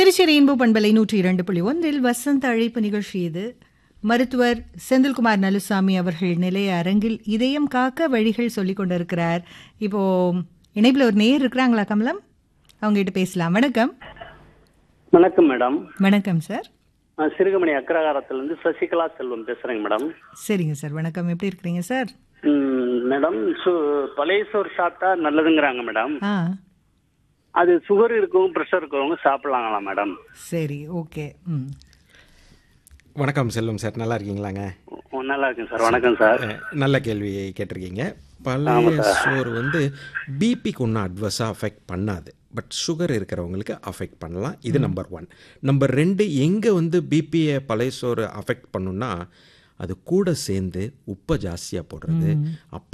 Trichy rainbow பண்பலை நூற்றி இரண்டு புள்ளி ஒன்றில் வசந்த அழைப்பு நிகழ்ச்சி இது மருத்துவர் செந்தில்குமார் நலுசாமி அவர்கள் நிலைய அரங்கில் இதயம் காக்க வழிகள் சொல்லிக் கொண்டிருக்கிறார் இப்போ இணைப்பில் ஒரு நேர் இருக்கிறாங்களா கமலம் அவங்க கிட்ட பேசலாம் வணக்கம் வணக்கம் மேடம் வணக்கம் சார் நான் சிறுகமணி அக்ரகாரத்திலிருந்து சசிகலா செல்வம் பேசுறேங்க மேடம் சரிங்க சார் வணக்கம் எப்படி இருக்கிறீங்க சார் ம், மேடம் சு பழைய சோறு சாப்பிட்டா நல்லதுங்கிறாங்க மேடம் ஆ அது சுகர் இருக்கவங்க ப்ரெஷர் இருக்கவங்க சாப்பிடலாங்களா மேடம் சரி ஓகே ம் வணக்கம் செல்வம் சார் நல்லா இருக்கீங்களாங்க ஓ, நல்லா இருக்குங்க சார் வணக்கம் சார் அஹ், நல்ல கேள்வியை கேட்டிருக்கீங்க பழைய சோறு வந்து பிபிக்கு ஒன்றும் அட்வர்ஸாக அஃபெக்ட் பண்ணாது பட் சுகர் இருக்கிறவங்களுக்கு அஃபெக்ட் பண்ணலாம் இது நம்பர் ஒன் நம்பர் ரெண்டு எங்கே வந்து பிபியை பழைய சோறு அஃபெக்ட் பண்ணுன்னா அது கூட சேர்ந்து உப்பை ஜாஸ்தியாக போடுறது அப்போ